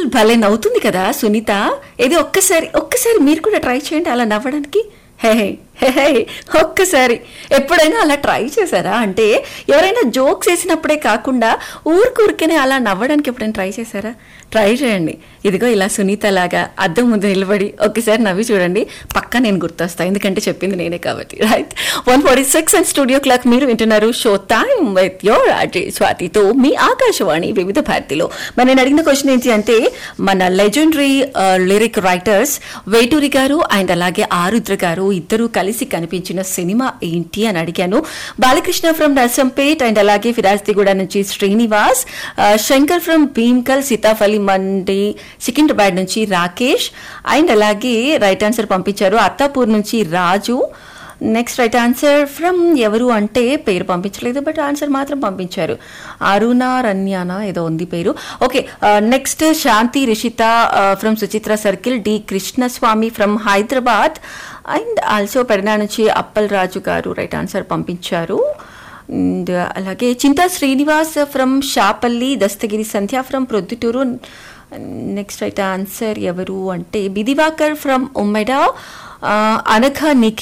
భలే నవ్వుతుంది కదా సునీత ఇది ఒక్కసారి ఒక్కసారి మీరు కూడా ట్రై చేయండి అలా నవ్వడానికి హే హే హే ఒక్కసారి ఎప్పుడైనా అలా ట్రై చేశారా అంటే ఎవరైనా జోక్స్ వేసినప్పుడే కాకుండా ఊరికూరికనే అలా నవ్వడానికి ఎప్పుడైనా ట్రై చేశారా ట్రై చేయండి ఇదిగో ఇలా సునీత లాగా అద్దం ముందు నిలబడి ఒక్కసారి నవ్వి చూడండి పక్కా నేను గుర్తొస్తా ఎందుకంటే చెప్పింది నేనే కాబట్టి right one forty six and studio clock మీరు వింటున్నారు show time with your Ajay స్వాతితో మీ ఆకాశవాణి వివిధ భారతిలో మరి నేను అడిగిన క్వశ్చన్ ఏంటి అంటే మన లెజెండరీ లిరిక్ రైటర్స్ వేటూరి గారు అండ్ అలాగే ఆరుద్ర గారు ఇద్దరు కలిసి కనిపించిన సినిమా ఏంటి అని అడిగాను బాలకృష్ణ ఫ్రమ్ నర్సంపేట్ అండ్ అలాగే ఫిరాజ్తిగూడ నుంచి శ్రీనివాస్ ఆ, శంకర్ ఫ్రమ్ భీమ్కల్ సీతాఫలి మండి సికింద్రాబాద్ నుంచి రాకేష్ అండ్ అలాగే రైట్ ఆన్సర్ పంపించారు అత్తాపూర్ నుంచి Raju next right answer from ఎవరు అంటే పేరు పంపించలేదు బట్ ఆన్సర్ మాత్రం పంపించారు అరుణ రన్యానా ఏదో ఉంది పేరు okay next Shanti Rishitha from Suchitra circle D Krishnaswamy from Hyderabad and also Pedana నుంచి అప్పల్ రాజు గారు రైట్ ఆన్సర్ పంపించారు అండ్ అలాగే Chinta Srinivas from Shapalli Dastagiri Sandhya from Proddatur next right answer ఎవరు అంటే బిదివాకర్ ఫ్రమ్ ఉమ్మెడ అనఘ నిఖిల్